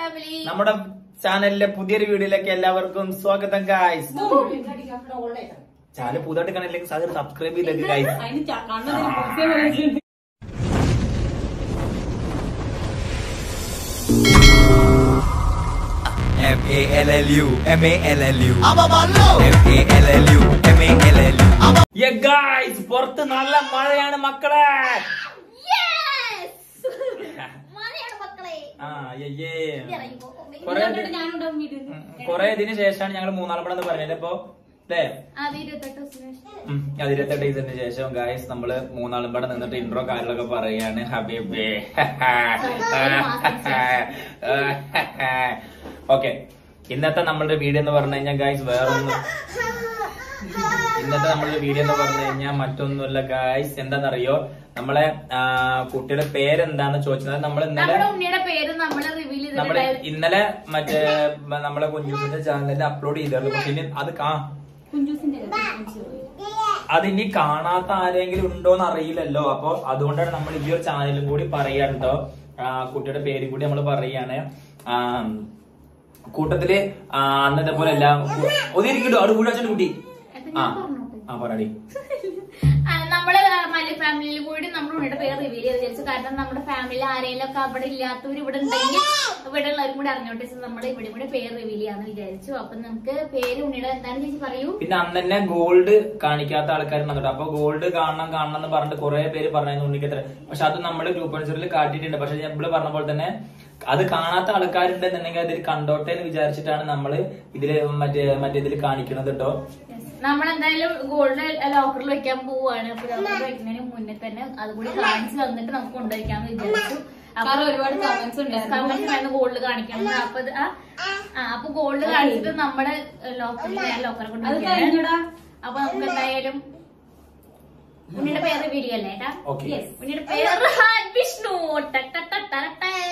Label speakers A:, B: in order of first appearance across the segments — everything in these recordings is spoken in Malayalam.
A: ഫാമിലി
B: നമ്മുടെ ചാനലിലെ പുതിയൊരു വീഡിയോയിലേക്ക് എല്ലാവർക്കും സ്വാഗതം ഗായ്സ് ചാനൽ പുതുതായിട്ട് കാണാനില്ലെങ്കിൽ സാധനം സബ്സ്ക്രൈബ് ചെയ്തേക്ക് ഗായ്സ്
C: അതിന് ച- കണ്ണതിന് കുറിച്ച് പറയുന്നുണ്ട്.
D: M A L L U M A L L U M A L L U M A L L U
B: guys പുറത്ത് നല്ല മഴയാണ് മക്കളെ
A: മഴയാണ് മക്കളെ
B: ആ യയ്യേ.
A: ഇറങ്ങിപ്പോ.
B: കൊറേ
C: ഇതുകൊണ്ടിട്ട് ഞാനുണ്ടാവും വീട്ടിൽ
B: കൊറേ ഇതിന് ശേഷമാണ് ഞങ്ങൾ മൂന്നാളും കൂടെ പറഞ്ഞത് ഇപ്പൊ അല്ലേ
A: ആദ്യം ഇരുപത്തെട്ട് ദിവസത്തിന് ശേഷം.
B: അതിരുപത്തെട്ട് ദിവസത്തിന് ശേഷം ഗായ്സ് നമ്മള് മൂന്നാളും കൂടെ നിന്നിട്ട് ഇൻട്രോ കാര്യങ്ങളൊക്കെ പറയാണ് ഹബീബേ ഓക്കെ ഇന്നത്തെ നമ്മളുടെ വീഡിയോ എന്ന് പറഞ്ഞു കഴിഞ്ഞാൽ ഗായ്സ് വേറൊന്നും ഇന്നത്തെ നമ്മളുടെ വീഡിയോ എന്ന് പറഞ്ഞു കഴിഞ്ഞാൽ മറ്റൊന്നുമല്ല ഗായ്സ് എന്താണെന്നറിയോ നമ്മളെ ആ, കുട്ടിയുടെ പേരെന്താന്ന് ചോദിച്ചത് നമ്മൾ ഇന്നലെ
A: നമ്മുടെ ഉണ്ണിയുടെ പേര് നമ്മള് റിവീൽ
B: നമ്മള്
A: ചെയ്തിട്ടുണ്ടായിരുന്നു
B: ഇന്നലെ മറ്റേ നമ്മളെ കുഞ്ഞുസിന്റെ ചാനലിൽ അപ്ലോഡ് ചെയ്തിരുന്നു പക്ഷെ ഇനി അത് കാ
C: കുഞ്ചൂസിന്റെ കാര്യം ചോദിച്ചു.
B: അതിനി കാണാത്ത ആരെങ്കിലും ഉണ്ടോന്ന് അറിയില്ലല്ലോ അപ്പൊ അതുകൊണ്ടാണ് നമ്മൾ ഈ ഒരു ചാനലും കൂടി പറയാട്ടോ കുട്ടിയുടെ പേരും കൂടി നമ്മൾ പറയാണ് ആ, കൂട്ടത്തില് ആ, അന്ന് ഇതേപോലെ എല്ലാം ഒതിരിക്കട്ടോ അവിടെ കൂടി വെച്ചിട്ട് കുട്ടി ആ ആ പറയടി
A: ആ, നമ്മള് മല്ലി ഫാമിലിയിൽ കൂടി നമ്മുടെ ഉണ്ണിയുടെ പേര് റിവീൽ ചെയ്ത് വിചാരിച്ചു കാരണം നമ്മുടെ ഫാമിലി ആരെങ്കിലും ഒക്കെ അവിടെ ഇല്ലാത്തവർ ഇവിടെ ഉണ്ടെങ്കിൽ ഇവിടെ ഉള്ളവരും കൂടി അറിഞ്ഞോട്ടെ നമ്മൾ ഇവിടെ കൂടി പേര് റിവീൽ ചെയ്യാന്ന് വിചാരിച്ചു അപ്പൊ നമുക്ക് പേര് ഉണ്ണിയുടെ എന്താണ് ചേച്ചി പറയൂ
B: പിന്നെ അന്ന് തന്നെ ഗോൾഡ് കാണിക്കാത്ത ആൾക്കാരുണ്ട് അപ്പൊ ഗോൾഡ് കാണണം കാണണം എന്ന് പറഞ്ഞിട്ട് കുറെ പേര് പറഞ്ഞു ഉണ്ണിക്കത്ര പക്ഷെ അത് നമ്മൾ ഗ്രൂപ്പ് അനുസരിച്ച് കാട്ടിയിട്ടുണ്ട് പക്ഷെ നമ്മള് പറഞ്ഞ പോലെ തന്നെ അത് കാണാത്ത ആൾക്കാരുണ്ടെന്നുണ്ടെങ്കിൽ അതിൽ കണ്ടോട്ടെ എന്ന് വിചാരിച്ചിട്ടാണ് നമ്മള് ഇതില് മറ്റേ മറ്റേ ഇതിൽ കാണിക്കണത് കേട്ടോ
A: നമ്മൾ എന്തായാലും ഗോൾഡ് ലോക്കറിൽ വെക്കാൻ പോവാണ് അപ്പൊ ലോക്കറിൽ വെക്കുന്നതിന് മുന്നേ തന്നെ അതുകൂടി കാണിച്ചു തന്നിട്ട് നമുക്ക് കൊണ്ടുവയ്ക്കാന്ന് വിചാരിച്ചു
C: കാരണം ഒരുപാട് comments ഉണ്ടായിരുന്നു.
A: കമന്റ്സ് ഗോൾഡ് കാണിക്കണം അപ്പൊ ഇത് ആ ആ, അപ്പൊ ഗോൾഡ് കാണിച്ചിട്ട് നമ്മുടെ ലോക്കറിൽ ഞാൻ ലോക്കറെ കൊണ്ട്
C: അത്
A: വെക്കുകയാണ്.
C: കഴിഞ്ഞടാ
A: അപ്പൊ നമുക്ക് എന്തായാലും ഉണ്ണിയുടെ പേര് വീഡിയോ അല്ലേ ഏട്ടാ
B: Okay.
A: Yes. ഉണ്ണിയുടെ പേര് റഹാൻ വിഷ്ണു ട ട ട ട ട ട.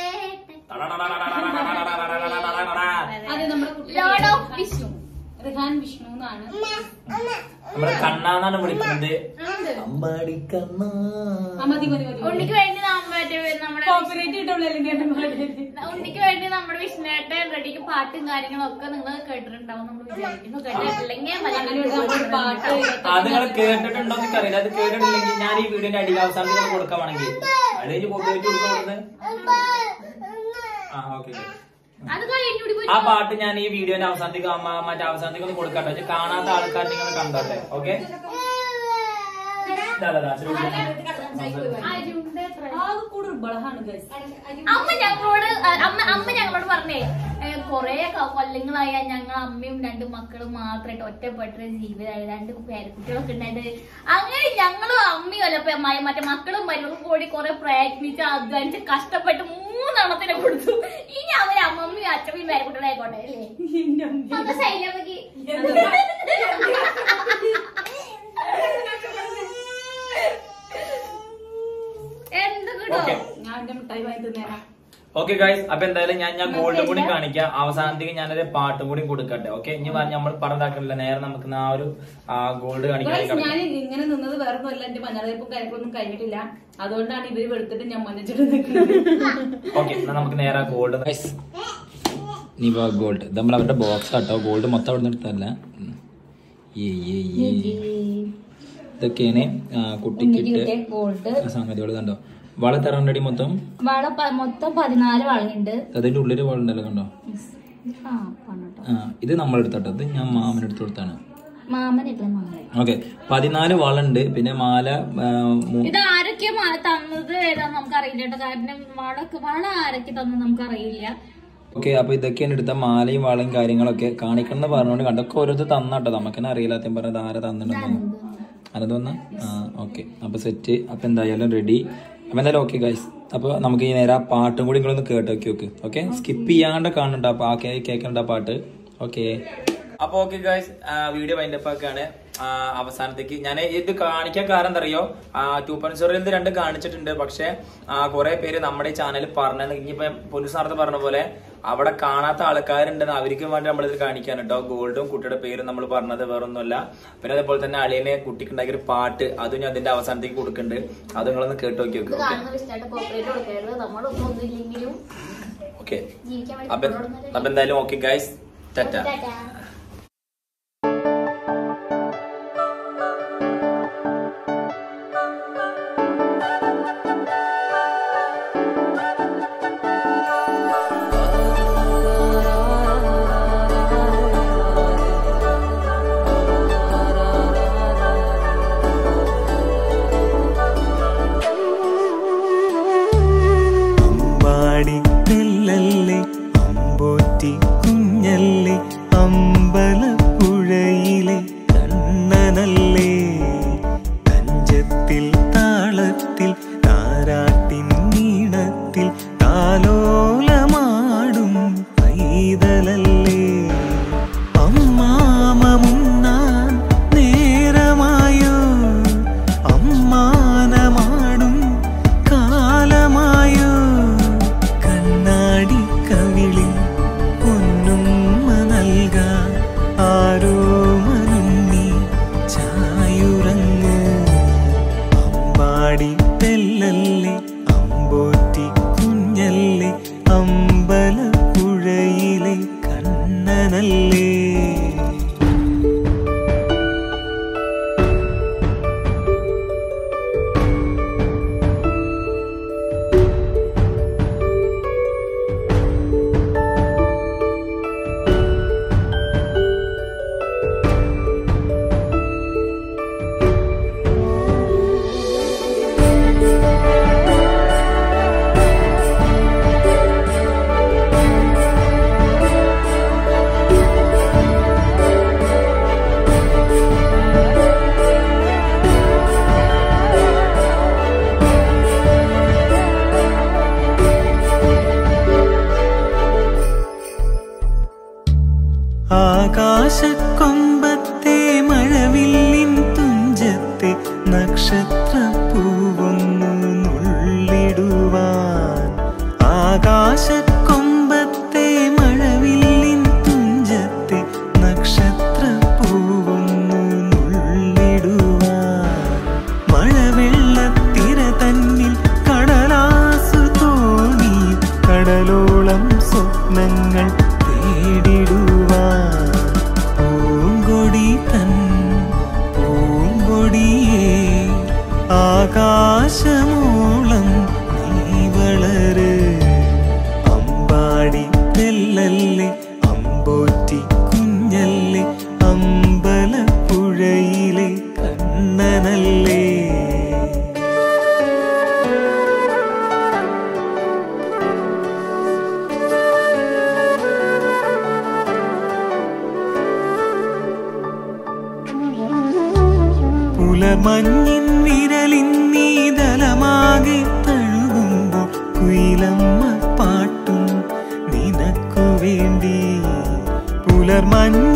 C: അത് നമ്മുടെ കുട്ടി
A: Lord of വിഷ്ണു
C: റിഹാൻ വിഷ്ണു എന്നാണ്
B: നമ്മള് കണ്ണാന്നാണ് വിളിക്കുന്നത് അമ്പാടി കണ്ണാ
C: ആ, മതി മതി മതി
A: ഉണ്ണിക്ക് വേണ്ടി നമ്മ- മറ്റേ നമ്മുടെ
C: കോപ്പറേറ്റ് കിട്ടുള്ളൂ അല്ലെങ്കിൽ എന്റെ മകന്.
A: ഉണ്ണിക്ക് വേണ്ടി നമ്മുടെ വിഷ്ണുവേട്ടൻ റെഡിക്ക് പാട്ടും കാര്യങ്ങളും ഒക്കെ നിങ്ങൾ കേട്ടിട്ടുണ്ടാവും നമ്മൾ വിചാരിക്കുന്നു കേട്ടിട്ടില്ലെങ്കിൽ
C: അങ്ങനെ ഒരു നമ്മൾ പാട്ട്
B: അത് നിങ്ങൾ കേട്ടിട്ടുണ്ടോ എന്ന് അറിയില്ല അത് കേട്ടിട്ടില്ലെങ്കിൽ ഞാൻ ഈ വീഡിയോന്റെ അടിയിൽ അവസാനത്തിൽ കൊടുക്കാൻ വേണമെങ്കിൽ അത് കഴിഞ്ഞ് കോപ്പറേറ്റ് കൊടുക്കുന്നത് ആ ഓക്കെ
A: അത് കഴിഞ്ഞൂടി പോയി
B: ആ പാട്ട് ഞാൻ ഈ വീഡിയോന്റെ അവസാനത്തേക്ക് അമ്മ മറ്റേ അവസാനത്തേക്ക് ഒന്ന് കൊടുക്കട്ടെ ഇത് കാണാത്ത ആൾക്കാർ നിങ്ങൾ കണ്ടോട്ടെ ഓക്കെ
A: അരുണിന്റെ friend.
C: ആകെ കൂടെ ഒരു ബഹളാണ് guys.
A: അമ്മ ഞങ്ങളോട് ആ, അമ്മ അമ്മ ഞങ്ങളോട് പറഞ്ഞേ കൊറേ കൊല്ലങ്ങളായ ഞങ്ങൾ അമ്മയും രണ്ട് മക്കളും മാത്രമായിട്ട് ഒറ്റപ്പെട്ട ജീവിതമായി രണ്ട് പേരക്കുട്ടികളൊക്കെ ഉണ്ടായിട്ട് അങ്ങനെ ഞങ്ങളും അമ്മയും അല്ല ഇപ്പൊ മ- മറ്റേ മക്കളും മരുമകളും കൂടി കുറെ പ്രയത്നിച്ച് അധ്വാനിച്ച് കഷ്ടപ്പെട്ട് മൂന്നെണ്ണത്തിനെ കൊടുത്തു ഇനി അവര് അമ്മമ്മയും അച്ഛമ്മയും പേരക്കുട്ടികളായിക്കോട്ടെ അല്ലേ
C: എന്റെ അമ്മേ.
A: അപ്പൊ സൈന്യമ്മക്ക് എന്തൊക്കെ
B: ഓക്കെ
C: ഞാൻ എന്റെ മിഠായി വാങ്ങി തിന്നേരാം
B: ഓക്കെ ഗൈസ് അപ്പൊ എന്തായാലും ഞാൻ ഞാൻ ഗോൾഡ് കൂടി കാണിക്കാം അവസാനത്തേക്ക് ഞാനൊരു പാട്ടും കൂടി കൊടുക്കട്ടെ ഓക്കെ ഇനി നമ്മൾ പറഞ്ഞതാക്കണില്ല നേരെ നമുക്ക് ആ ഒരു ഗോൾഡ് കാണിക്കാൻ
C: Guys, ഞാൻ ഇങ്ങനെ നിന്നത് വേറെ ഒന്നുമല്ല എന്റെ മഞ്ഞളയപ്പും കാര്യങ്ങളൊന്നും കഴിഞ്ഞിട്ടില്ല അതുകൊണ്ടാണ് ഇവര് വെളുത്തിട്ട് ഞാൻ മഞ്ഞച്ചിട്ട് നിൽക്കുന്നത്
B: ഓക്കെ എന്നാ നമുക്ക് നേരെ ഗോൾഡ് നിവ ഗോൾഡ് ഇത് നമ്മൾ അവരുടെ ബോക്സ് ആട്ടോ ഗോൾഡ് മൊത്തം അവിടെ നിന്ന് എടുത്തല്ല ഇതൊക്കെയാണ് കുട്ടിക്കിട്ട്
A: ഗോൾഡ്
B: സംഗതികൾ കണ്ടോ വള തറണ്ടടി മൊത്തം
A: വള പ- മൊത്തം പതിനാല് വളയുണ്ട്
B: അതിന്റെ ഉള്ളില് വളണ്ടല്ലോ കണ്ടോ
A: ആ പണട്ടോ
B: ആ ഇത് നമ്മൾ എടുത്തട്ടോ ഇത് ഞാൻ മാമൻ എടുത്തു കൊടുത്താണ്
A: മാമനില്ല മാമൻ
B: ഓക്കെ പതിനാല് വളണ്ട് പിന്നെ മാല ആ, മൂ-
A: ഇത് ആരൊക്കെ മാല തന്നത് ഏതാന്ന് നമുക്ക് അറിയില്ല കേട്ടോ കാരണം വളക്ക് വള ആരൊക്കെ തന്നത് നമുക്ക് അറിയില്ല
B: ഓക്കെ അപ്പൊ ഇതൊക്കെയാണ് എടുത്ത മാലയും വളയും കാര്യങ്ങളൊക്കെ കാണിക്കണം എന്ന് പറഞ്ഞുകൊണ്ട് കണ്ടൊക്കെ ഓരോരുത്തർ തന്നാട്ടോ നമുക്ക് തന്നെ അറിയില്ല അത്യം പറഞ്ഞത് ആരെ തന്നിട്ടുണ്ടെന്ന് അനത് വന്ന ആ ഓക്കെ അപ്പൊ സെറ്റ് അപ്പൊ എന്തായാലും റെഡി അപ്പൊ എന്തായാലും ഓക്കെ ഗൈസ് അപ്പൊ നമുക്ക് ഈ നേരെ ആ പാട്ടും കൂടി നിങ്ങളൊന്ന് കേട്ട് നോക്കി നോക്ക് ഓക്കെ സ്കിപ്പ് ചെയ്യാണ്ട് കാണണ്ട അപ്പൊ ആ കേ കേൾക്കണ്ട ആ പാട്ട് ഓക്കെ അപ്പൊ ഓക്കെ ഗൈസ് വീഡിയോ വൈൻഡപ്പ് ആക്കാണ് ആ, അവസാനത്തേക്ക് ഞാൻ ഇത് കാണിക്കാൻ കാരണം എന്താ അറിയോ ടൂ പോയിന്റ് സീറോയിൽ ഇത് രണ്ട് കാണിച്ചിട്ടുണ്ട് പക്ഷെ കുറെ പേര് നമ്മുടെ ഈ ചാനലിൽ പറഞ്ഞത് ഇനിയിപ്പോ പോലീസ് നേരത്തെ പറഞ്ഞ പോലെ അവിടെ കാണാത്ത ആൾക്കാരുണ്ടെന്ന് അവർക്ക് വേണ്ടി നമ്മളിത് കാണിക്കാൻ കേട്ടോ ഗോൾഡും കുട്ടിയുടെ പേരും നമ്മൾ പറഞ്ഞത് വേറൊന്നുമല്ല പിന്നെ അതേപോലെ തന്നെ അളിയനെ കുട്ടിക്ക് ഉണ്ടാക്കിയ ഒരു പാട്ട് അതും ഞാൻ അതിന്റെ അവസാനത്തേക്ക് കൊടുക്കുന്നുണ്ട് അത് നിങ്ങളൊന്ന് കേട്ട് നോക്കി
A: ഇത്
B: നോക്കി
A: കാണുന്ന വിഷ്ണുവായിട്ട് കോപ്പറേറ്റ് കൊടുക്കരുത് നമ്മളൊന്നും ഒന്നുമില്ലെങ്കിലും
B: ഓക്കെ
A: ജീവിക്കാൻ വേണ്ടി
B: അപ്പൊ
A: കൊണ്ടുവന്നത്
B: അപ്പൊ എന്തായാലും okay guys tata
A: tata.
E: Ambadi തെല്ലല്ലേ അമ്പോറ്റി കുഞ്ഞല്ലേ അമ്പലപ്പുഴയിലെ കണ്ണനല്ലേ തഞ്ചത്തിൽ താളത്തിൽ താരാട്ടിൻ നീണത്തിൽ താലോലമാടും പൈതലല്ലേ അമ്മാമ മുന്നാൻ നേരമായോ അമ്മാനമാടും കാലമായോ കണ്ണാടി കവിളിൽ പൊന്നുമ്മ നൽകാൻ ആരോ മനുണ്ണി ചായുറങ്ങ് അമ്പാടി തെല്ലല്ലേ അമ്പോറ്റി കുഞ്ഞല്ലേ അമ്പലപ്പുഴയിലെ കണ്ണനല്ലേ ആകാശക്കൊമ്പത്തെ മഴവില്ലിൻ തുഞ്ചത്തെ നക്ഷത്രപ്പൂവൊന്നു നുള്ളിടുവാൻ ആകാശക്കൊമ്പത്തെ മഴവില്ലിൻ തുഞ്ചത്തെ നക്ഷത്രപ്പൂവൊന്നു നുള്ളിടുവാൻ മഴവെള്ളത്തിര തന്നിൽ കടലാസു തോണി കടലോളം സ്വപ്നങ്ങൾ തേടിടുവാൻ പൂങ്കൊടി തൻ പൂങ്കൊടിയേ ആകാശമോളം നീ വളര് അമ്പാടി തെല്ലല്ലേ അമ്പോറ്റി കുഞ്ഞല്ലേ അമ്പലപ്പുഴയിലെ കണ്ണനല്ലേ പുലർമഞ്ഞിൻ വിരലിൻ നീതലമാകെ തഴുകുമ്പോൾ കുയിലമ്മ പാട്ടും നിനക്കു വേണ്ടി പുലർമഞ്ഞ